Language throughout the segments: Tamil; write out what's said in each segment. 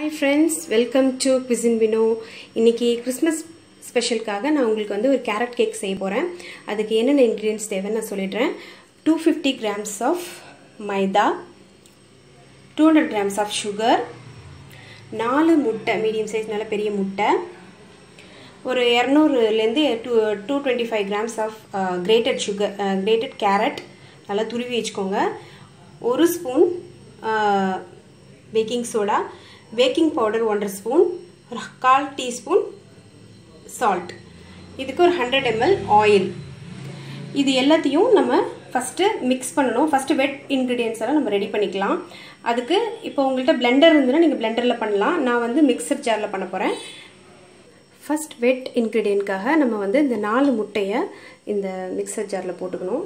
hi friends welcome to cuisine Vino இன்னைக்கு கிறிஸ்மஸ் ஸ்பெஷலுக்காக நான் உங்களுக்கு வந்து ஒரு கேரட் கேக் செய்ய போகிறேன் அதுக்கு என்னென்ன இன்க்ரீடியன்ஸ் தேவைன்னு நான் சொல்லிடுறேன் two fifty grams of maida two hundred grams of sugar நாலு முட்டை மீடியம் சைஸ் நல்ல பெரிய முட்டை ஒரு இரநூறுலேருந்து two two twenty five grams of grated sugar grated carrot நல்லா துருவி வச்சுக்கோங்க ஒரு spoon baking soda baking powder ஒன்றரை ஸ்பூன் ஒரு கால் டீஸ்பூன் சால்ட் இதுக்கு ஒரு ஹண்ட்ரட் எம்எல் ஆயில் இது எல்லாத்தையும் நம்ம ஃபஸ்ட்டு மிக்ஸ் பண்ணணும் ஃபஸ்ட்டு வெட் இன்க்ரீடியன்ஸ் எல்லாம் நம்ம ரெடி பண்ணிக்கலாம் அதுக்கு இப்போ உங்கள்கிட்ட பிளெண்டர் இருந்ததுன்னா நீங்கள் பிளெண்டரில் பண்ணலாம் நான் வந்து மிக்சர் ஜாரில் பண்ண போகிறேன் ஃபஸ்ட் வெட் இன்க்ரீடியண்ட்காக நம்ம வந்து இந்த நாலு முட்டையை இந்த மிக்சர் ஜாரில் போட்டுக்கணும்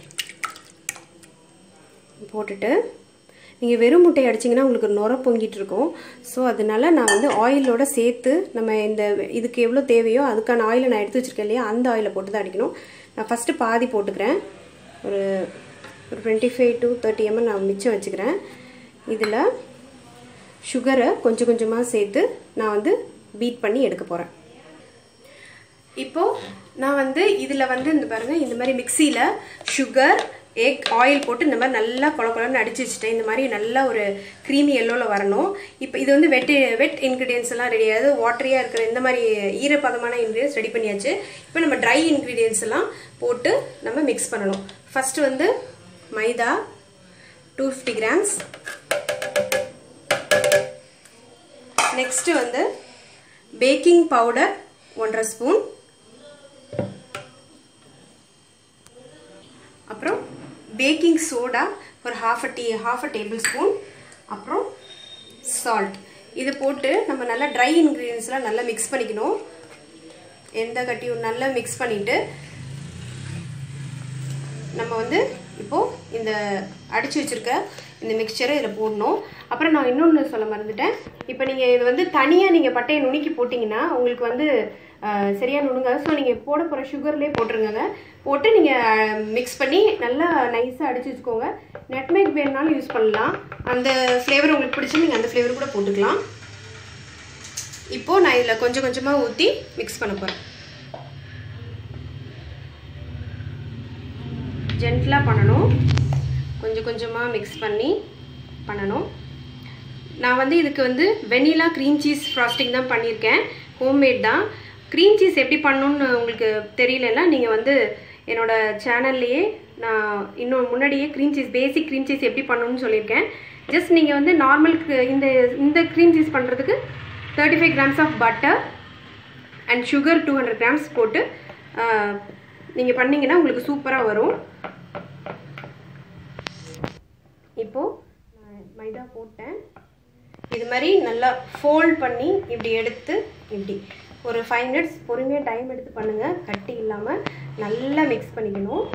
போட்டுட்டு நீங்கள் வெறும் முட்டை அடிச்சிங்கன்னா உங்களுக்கு நுர பொங்கிட்டு இருக்கும் ஸோ அதனால நான் வந்து ஆயிலோட சேர்த்து நம்ம இந்த இதுக்கு எவ்வளோ தேவையோ அதுக்கான ஆயிலை நான் எடுத்து வச்சுருக்கேன் இல்லையா அந்த ஆயிலை போட்டு தான் அடிக்கணும் நான் ஃபஸ்ட்டு பாதி போட்டுக்கிறேன் ஒரு ஒரு twenty five to thirty ML நான் மிச்சம் வச்சுக்கிறேன் இதில் சுகரை கொஞ்சம் கொஞ்சமாக சேர்த்து நான் வந்து பீட் பண்ணி எடுக்க போகிறேன் இப்போது நான் வந்து இதில் வந்து இந்த பாருங்கள் இந்த மாதிரி மிக்சியில் சுகர் எக் ஆயில் போட்டு இந்த மாதிரி நல்லா குழ குழன்னு அடிச்சு வச்சுட்டேன் இந்த மாதிரி நல்லா ஒரு க்ரீமி எல்லோவில் வரணும் இப்போ இது வந்து வெட் வெட் இன்க்ரீடியன்ஸ் எல்லாம் ரெடி ஆகுது வாட்டரியாக இருக்கிற இந்த மாதிரி ஈரப்பதமான இன்க்ரீடியன்ஸ் ரெடி பண்ணியாச்சு இப்போ நம்ம ட்ரை இன்க்ரீடியன்ஸ் எல்லாம் போட்டு நம்ம மிக்ஸ் பண்ணணும் ஃபஸ்ட்டு வந்து maida two fifty grams next வந்து பேக்கிங் பவுடர் ஒன்றரை ஸ்பூன் அப்புறம் பேக்கிங் சோடா ஒரு half a tea half a tablespoon அப்புறம் சால்ட் இது போட்டு நம்ம நல்லா ட்ரை இன்க்ரீடியன்ஸ்லாம் நல்லா மிக்ஸ் பண்ணிக்கணும் எந்த கட்டியும் நல்லா மிக்ஸ் பண்ணிவிட்டு நம்ம வந்து இப்போது இந்த அடித்து வச்சுருக்க இந்த மிக்சரை இதில் போடணும் அப்புறம் நான் இன்னொன்று சொல்ல மறந்துட்டேன் இப்போ நீங்கள் இது வந்து தனியாக நீங்கள் பட்டையை நுணுக்கி போட்டிங்கன்னா உங்களுக்கு வந்து சரியாக நுணுங்காது ஸோ நீங்கள் போட போகிற சுகர்லேயே போட்டுருங்க போட்டு நீங்கள் மிக்ஸ் பண்ணி நல்லா நைஸாக அடித்து வச்சுக்கோங்க நெட்மேக் வேணுனாலும் யூஸ் பண்ணலாம் அந்த ஃப்ளேவர் உங்களுக்கு பிடிச்சி நீங்கள் அந்த ஃப்ளேவர் கூட போட்டுக்கலாம் இப்போது நான் இதில் கொஞ்சம் கொஞ்சமாக ஊற்றி மிக்ஸ் பண்ண போகிறேன் ஜென்டலாக பண்ணணும் கொஞ்சம் கொஞ்சமாக மிக்ஸ் பண்ணி பண்ணணும் நான் வந்து இதுக்கு வந்து வெனிலா க்ரீம் சீஸ் ஃப்ராஸ்டிங் தான் பண்ணியிருக்கேன் ஹோம்மேட் தான் க்ரீம் சீஸ் எப்படி பண்ணணுன்னு உங்களுக்கு தெரியலன்னா நீங்கள் வந்து என்னோடய சேனல்லையே நான் இன்னும் முன்னாடியே cream cheese basic cream cheese எப்படி பண்ணணும்னு சொல்லியிருக்கேன் ஜஸ்ட் நீங்கள் வந்து நார்மல் இந்த இந்த க்ரீம் சீஸ் பண்ணுறதுக்கு thirty five grams of butter and sugar two hundred grams போட்டு நீங்கள் பண்ணிங்கன்னா உங்களுக்கு சூப்பராக வரும் இப்போது நான் மைதா போட்டேன் இது மாதிரி நல்லா ஃபோல்ட் பண்ணி இப்படி எடுத்து இப்படி ஒரு ஃபைவ் மினிட்ஸ் பொறுமையாக டைம் எடுத்து பண்ணுங்கள் கட்டி இல்லாமல் நல்லா மிக்ஸ் பண்ணிக்கணும்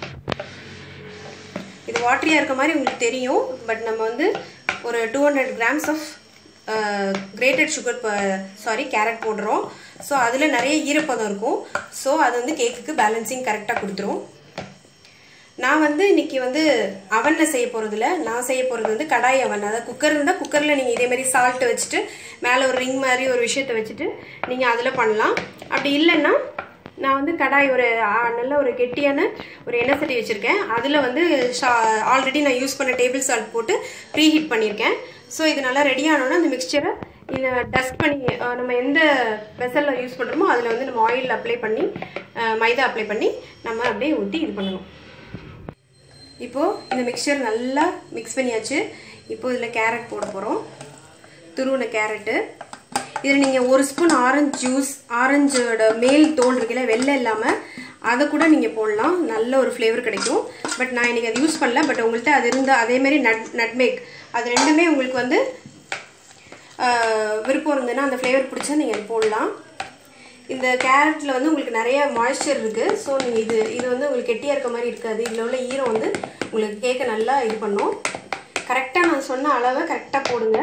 இது வாட்டரியாக இருக்க மாதிரி உங்களுக்கு தெரியும் பட் நம்ம வந்து ஒரு two hundred grams of grated sugar sorry carrot போடுறோம் ஸோ அதில் நிறைய ஈரப்பதம் இருக்கும் ஸோ அது வந்து கேக்குக்கு பேலன்சிங் கரெக்டாக கொடுத்துரும் நான் வந்து இன்னைக்கு வந்து அவனில் செய்ய போகிறதில்ல நான் செய்ய போகிறது வந்து கடாய் அவன் அதாவது குக்கர் இருந்தால் குக்கரில் நீங்கள் இதே மாதிரி சால்ட்டு வச்சுட்டு மேலே ஒரு ரிங் மாதிரி ஒரு விஷயத்த வச்சுட்டு நீங்கள் அதில் பண்ணலாம் அப்படி இல்லைன்னா நான் வந்து கடாய் ஒரு நல்ல ஒரு கெட்டியான ஒரு எண்ணெய் சட்டி வச்சுருக்கேன் அதில் வந்து ஆல்ரெடி நான் யூஸ் பண்ண டேபிள் சால்ட் போட்டு ப்ரீ ஹீட் பண்ணியிருக்கேன் ஸோ இது நல்லா ரெடி ஆனோன்னா அந்த மிக்சரை இதை டஸ்ட் பண்ணி நம்ம எந்த வெசலில் யூஸ் பண்ணுறோமோ அதில் வந்து நம்ம ஆயில் அப்ளை பண்ணி மைதா அப்ளை பண்ணி நம்ம அப்படியே ஊற்றி இது பண்ணணும் இப்போது இந்த மிக்சர் நல்லா மிக்ஸ் பண்ணியாச்சு இப்போது இதில் கேரட் போட போகிறோம் துருவின கேரட்டு இதில் நீங்கள் ஒரு ஸ்பூன் ஆரஞ்சு ஜூஸ் ஆரஞ்சோட மேல் தோல் இருக்குல்ல வெள்ளை இல்லாமல் அதை கூட நீங்கள் போடலாம் நல்ல ஒரு ஃப்ளேவர் கிடைக்கும் பட் நான் இன்றைக்கி அதை யூஸ் பண்ணல பட் உங்கள்கிட்ட அது இருந்தால் அதேமாரி நட் நட்மேக் அது ரெண்டுமே உங்களுக்கு வந்து விருப்பம் இருந்ததுன்னா அந்த ஃப்ளேவர் பிடிச்சா நீங்கள் போடலாம் இந்த கேரட்டில் வந்து உங்களுக்கு நிறைய மாய்ஸ்சர் இருக்குது ஸோ நீங்கள் இது இது வந்து உங்களுக்கு கெட்டியாக இருக்க மாதிரி இருக்காது இதில் உள்ள ஈரம் வந்து உங்களுக்கு கேட்க நல்லா இது பண்ணும் கரெக்டாக நான் சொன்ன அளவை கரெக்டாக போடுங்க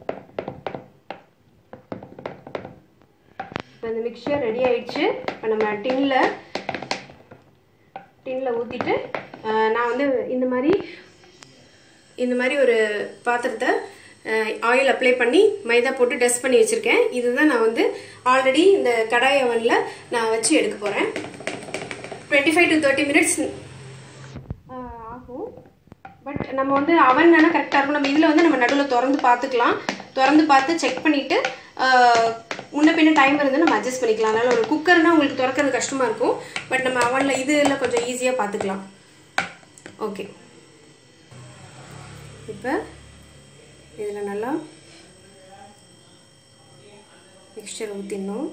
இப்போ இந்த மிக்சர் ரெடி ஆயிடுச்சு இப்போ நம்ம டின்னில் டின்னில் ஊற்றிட்டு நான் வந்து இந்த மாதிரி இந்த மாதிரி ஒரு பாத்திரத்தை ஆயில் அப்ளை பண்ணி மைதா போட்டு டஸ்ட் பண்ணி வச்சுருக்கேன் இதுதான் நான் வந்து ஆல்ரெடி இந்த கடாய் அவனில் நான் வச்சு எடுக்க போகிறேன் twenty five to thirty minutes ஆகும் பட் நம்ம வந்து அவன் வேணால் கரெக்டாக இருக்கும் நம்ம இதில் வந்து நம்ம நடுவில் திறந்து பார்த்துக்கலாம் திறந்து பார்த்து செக் பண்ணிவிட்டு முன்ன பின்ன டைம் இருந்தால் நம்ம அட்ஜஸ்ட் பண்ணிக்கலாம் அதனால் ஒரு குக்கர்னால் உங்களுக்கு திறக்கிறது கஷ்டமாக இருக்கும் பட் நம்ம அவனில் இதில் கொஞ்சம் ஈஸியாக பார்த்துக்கலாம் ஓகே இப்போ இதில் நல்லா மிக்சர் ஊற்றிடணும்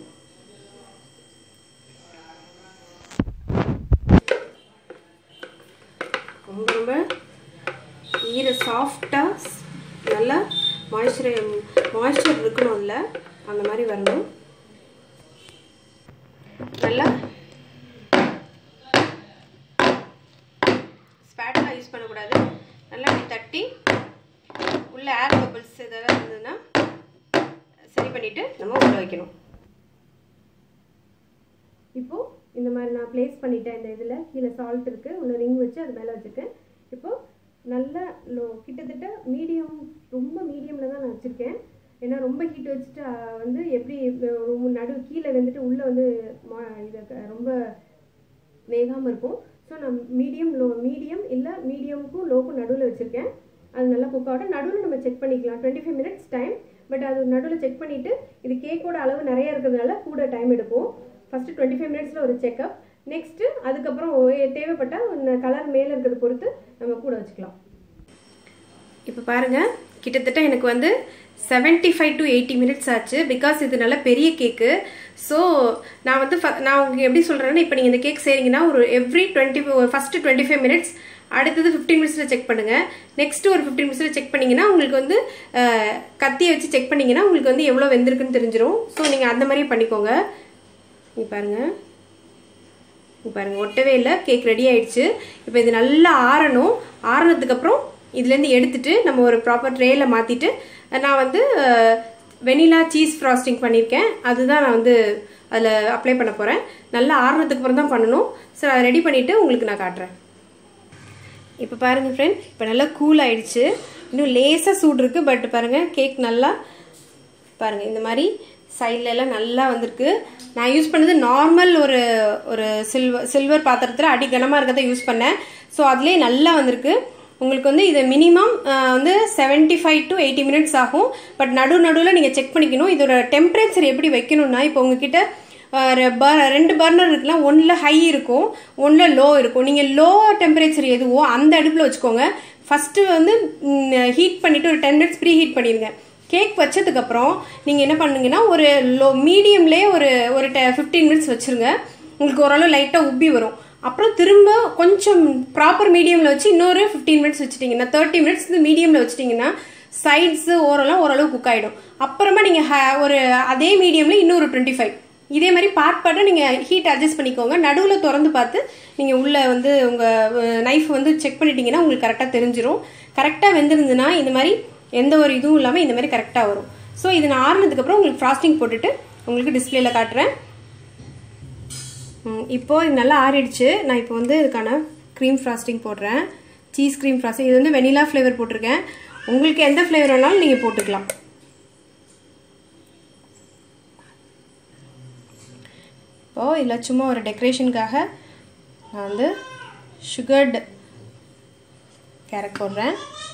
ரொம்ப ரொம்ப ஈர சாஃப்டாக நல்லா மாய்ஸ்சரை மாய்ஸ்சர் இருக்கணும் இல்லை அந்த மாதிரி வரணும் நல்லா ஸ்பேட்டெலாம் யூஸ் பண்ணக்கூடாது நல்லா அப்படி தட்டி உள்ள ஏர் பபிள்ஸ் இதெல்லாம் இருந்ததுன்னா சரி பண்ணிவிட்டு நம்ம உள்ள வைக்கணும் இப்போது இந்த மாதிரி நான் ப்ளேஸ் பண்ணிட்டேன் இந்த இதில் கீழே சால்ட் இருக்குது உள்ள ரிங் வச்சு அது மேலே வச்சுருக்கேன் இப்போது நல்ல லோ கிட்டத்தட்ட மீடியம் ரொம்ப மீடியமில் தான் நான் வச்சுருக்கேன் ஏன்னா ரொம்ப ஹீட் வச்சுட்டு வந்து எப்படி நடு கீழே வந்துட்டு உள்ளே வந்து இதை ரொம்ப வேகாமல் இருக்கும் ஸோ நான் மீடியம் லோ மீடியம் இல்லை மீடியமுக்கும் லோக்கும் நடுவில் வச்சுருக்கேன் அது நல்லா குக் ஆகட்டும் நடுவில் நம்ம செக் பண்ணிக்கலாம் twenty five minutes time but அது நடுவில் செக் பண்ணிவிட்டு இது கேக்கோட அளவு நிறைய இருக்கிறதுனால கூட டைம் எடுக்கும் ஃபஸ்ட்டு டுவெண்ட்டி ஃபைவ் மினிட்ஸில் ஒரு செக்அப் நெக்ஸ்ட்டு அதுக்கப்புறம் தேவைப்பட்டால் கலர் மேலே இருக்கிறத பொறுத்து நம்ம கூட வச்சுக்கலாம் இப்போ பாருங்கள் கிட்டத்தட்ட எனக்கு வந்து seventy five to eighty minutes ஆச்சு பிகாஸ் இது நல்ல பெரிய கேக்கு ஸோ நான் வந்து நான் உங்களுக்கு எப்படி சொல்கிறேன்னா இப்போ நீங்கள் இந்த கேக் செய்கிறீங்கன்னா ஒரு every twenty first twenty five minutes அடுத்தது ஃபிஃப்டீன் மினிட்ஸில் செக் பண்ணுங்கள் நெக்ஸ்ட்டு ஒரு ஃபிஃப்டீன் மினிட்ஸில் செக் பண்ணிங்கன்னா உங்களுக்கு வந்து கத்தியை வச்சு செக் பண்ணிங்கன்னா உங்களுக்கு வந்து எவ்வளோ வெந்திருக்குன்னு தெரிஞ்சிடும் ஸோ நீங்கள் அந்த மாதிரியே பண்ணிக்கோங்க நீ பாருங்கள் பாருங்கள் ஒட்டவே இல்லை கேக் ரெடி ஆயிடுச்சு இப்போ இது நல்லா ஆறணும் ஆறினதுக்கப்புறம் இதுலேருந்து எடுத்துட்டு நம்ம ஒரு ப்ராப்பர் ட்ரேயில் மாற்றிட்டு நான் வந்து வெனிலா சீஸ் ஃப்ராஸ்டிங் பண்ணியிருக்கேன் அதுதான் நான் வந்து அதில் அப்ளை பண்ண போகிறேன் நல்லா ஆறுனதுக்கு அப்புறம் தான் பண்ணணும் ஸோ அதை ரெடி பண்ணிவிட்டு உங்களுக்கு நான் காட்டுறேன் இப்போ பாருங்கள் ஃப்ரெண்ட் இப்போ நல்லா கூல் ஆயிடுச்சு இன்னும் லேசாக சூடு இருக்குது பட் பாருங்கள் கேக் நல்லா பாருங்கள் இந்த மாதிரி சைட்ல எல்லாம் நல்லா வந்திருக்கு நான் யூஸ் பண்ணது நார்மல் ஒரு ஒரு சில்வர் சில்வர் பாத்திரத்தில் அடி கனமாக இருக்கிறத யூஸ் பண்ணேன் ஸோ அதுலேயே நல்லா வந்திருக்கு உங்களுக்கு வந்து இது மினிமம் வந்து seventy five to eighty minutes ஆகும் பட் நடு நடுவில் நீங்கள் செக் பண்ணிக்கணும் இதோட டெம்பரேச்சர் எப்படி வைக்கணும்னா இப்போ உங்ககிட்ட ரெண்டு பர்னர் இருக்குன்னா ஒன்றில் ஹை இருக்கும் ஒன்றில் லோ இருக்கும் நீங்கள் லோ டெம்பரேச்சர் எதுவோ அந்த அடுப்பில் வச்சுக்கோங்க ஃபஸ்ட்டு வந்து ஹீட் பண்ணிவிட்டு ஒரு டென் மினிட்ஸ் ப்ரீ ஹீட் பண்ணிடுங்க கேக் வச்சதுக்கப்புறம் நீங்கள் என்ன பண்ணுங்கன்னா ஒரு லோ மீடியம்லேயே ஒரு ஒரு டெ ஃபிஃப்டீன் மினிட்ஸ் வச்சுருங்க உங்களுக்கு ஓரளவு லைட்டாக உப்பி வரும் அப்புறம் திரும்ப கொஞ்சம் ப்ராப்பர் மீடியமில் வச்சு இன்னொரு ஃபிஃப்டீன் மினிட்ஸ் வச்சுட்டிங்கன்னா தேர்ட்டி மினிட்ஸ் வந்து மீடியமில் வச்சுட்டிங்கன்னா சைட்ஸு ஓரளவு ஓரளவு குக் ஆகிடும் அப்புறமா நீங்கள் ஒரு அதே மீடியமில் இன்னொரு டுவெண்ட்டி ஃபைவ் இதே மாதிரி பார்ட் பார்ட்டாக நீங்கள் ஹீட் அட்ஜஸ்ட் பண்ணிக்கோங்க நடுவில் திறந்து பார்த்து நீங்கள் உள்ளே வந்து உங்கள் நைஃப் வந்து செக் பண்ணிட்டீங்கன்னா உங்களுக்கு கரெக்டாக தெரிஞ்சிடும் கரெக்டாக வெந்திருந்துன்னா இந்த மாதிரி எந்த ஒரு இதுவும் இல்லாமல் இந்த மாதிரி கரெக்டாக வரும் ஸோ இது நான் ஆறுனதுக்கப்புறம் உங்களுக்கு ஃப்ராஸ்டிங் போட்டுட்டு உங்களுக்கு டிஸ்பிளேல காட்டுறேன் இப்போது இது நல்லா ஆறிடுச்சு நான் இப்போ வந்து இதுக்கான க்ரீம் ஃப்ராஸ்டிங் போடுறேன் சீஸ் க்ரீம் ஃப்ராஸ்டிங் இது வந்து வெனிலா ஃப்ளேவர் போட்டிருக்கேன் உங்களுக்கு எந்த ஃப்ளேவர் வேணாலும் நீங்கள் போட்டுக்கலாம் இப்போது இதில் சும்மா ஒரு டெக்கரேஷனுக்காக நான் வந்து சுகர்டு கேரட் போடுறேன்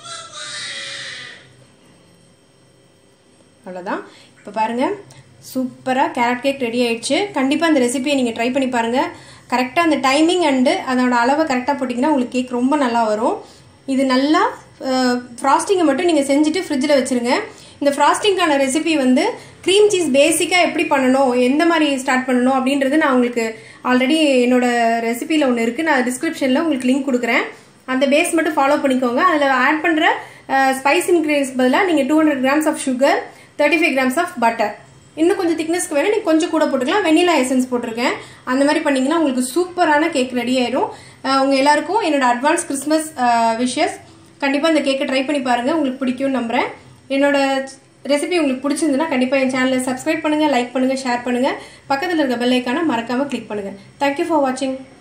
அவ்வளோதான் இப்போ பாருங்கள் சூப்பராக கேரட் கேக் ரெடி ஆயிடுச்சு கண்டிப்பாக அந்த ரெசிபியை நீங்கள் ட்ரை பண்ணி பாருங்கள் கரெக்டாக அந்த டைமிங் அண்டு அதோட அளவை கரெக்டாக போட்டிங்கன்னா உங்களுக்கு கேக் ரொம்ப நல்லா வரும் இது நல்லா ஃப்ராஸ்டிங்கை மட்டும் நீங்கள் செஞ்சுட்டு ஃப்ரிட்ஜில் வச்சுருங்க இந்த ஃப்ராஸ்டிங்கான ரெசிபி வந்து க்ரீம் சீஸ் பேசிக்காக எப்படி பண்ணணும் எந்த மாதிரி ஸ்டார்ட் பண்ணணும் அப்படின்றது நான் உங்களுக்கு ஆல்ரெடி என்னோட ரெசிபியில் ஒன்று இருக்குது நான் டிஸ்கிரிப்ஷனில் உங்களுக்கு லிங்க் கொடுக்குறேன் அந்த பேஸ் மட்டும் ஃபாலோ பண்ணிக்கோங்க அதில் ஆட் பண்ணுற ஸ்பைஸ் இன்க்ரீடியன்ஸ் பதிலாக நீங்கள் two hundred grams of sugar thirty five grams of butter இன்னும் கொஞ்சம் திக்னஸ்க்கு வேணும் நீங்கள் கொஞ்சம் கூட போட்டுக்கலாம் வெனிலா எசன்ஸ் போட்டிருக்கேன் அந்த மாதிரி பண்ணிங்கன்னா உங்களுக்கு சூப்பரான கேக் ரெடி ஆயிடும் உங்கள் எல்லாருக்கும் என்னோட அட்வான்ஸ் கிறிஸ்மஸ் விஷஸ் கண்டிப்பாக இந்த கேக்கை ட்ரை பண்ணி பாருங்கள் உங்களுக்கு பிடிக்கும்னு நம்புகிறேன் என்னோட ரெசிபி உங்களுக்கு பிடிச்சிருந்துன்னா கண்டிப்பாக என் சேனலை சப்ஸ்கிரைப் பண்ணுங்கள் லைக் பண்ணுங்கள் ஷேர் பண்ணுங்கள் பக்கத்தில் இருக்க பெல் ஐக்கானை மறக்காமல் கிளிக் பண்ணுங்கள் தேங்க்யூ ஃபார் வாட்சிங்